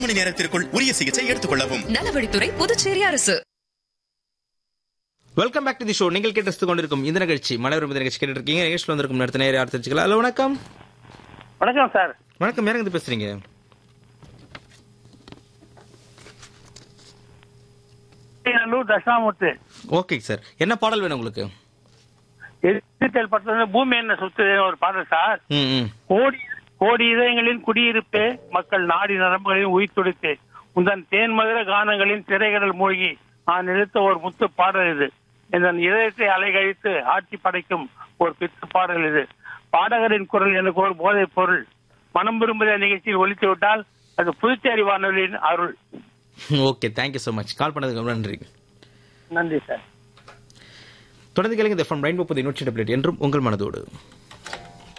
மணி நேரத்திற்குள் உரிய சிகிச்சை எடுத்துக் கொள்ளவும் நலவழித்துறை புதுச்சேரி அரசு welcome back to the show நீங்கள் கேட்டு கொண்டிருக்கும் இந்த நிகழ்ச்சி மலைவரும் இந்த நிகழ்ச்சி கேட்டு இருக்கீங்க நிகழ்ச்சியில் வந்திருக்கும் நேரத்தை நேரம் யார் தெரிஞ்சுக்கலாம் ஹலோ வணக்கம் வணக்கம் சார் வணக்கம் யாருங்க இது பேசுறீங்க நல்லூர் தட்சிணாமூர்த்தி ஓகே சார் என்ன பாடல் வேணும் உங்களுக்கு எதிர்த்தல் பட்டது பூமி என்ன சுத்துது ஒரு பாடல் சார் ம் ம் கோடி கோடி இதயங்களின் குடியிருப்பே மக்கள் நாடி நரம்புகளையும் உயிர் துடித்து உந்தன் தேன்மதுர கானங்களின் திரைகடல் மூழ்கி நான் நிறுத்த ஒரு முத்து பாடல் இது இதன் இதயத்தை அலைகழித்து ஆட்சி படைக்கும் ஒரு பித்து பாடல் இது பாடகரின் குரல் எனக்கு ஒரு போதைப் பொருள் மனம் விரும்புகிற நிகழ்ச்சியில் ஒலித்து விட்டால் அது புதுச்சேரி வானொலியின் Arul okay thank you so much call பண்ணதுக்கு ரொம்ப நன்றி நன்றி சார் தொடர்ந்து கேளுங்க இந்த எஃப்எம் ரெயின்போ புதிய நூற்றி டெப்ளேட் என்றும் உங்கள் மனதோடு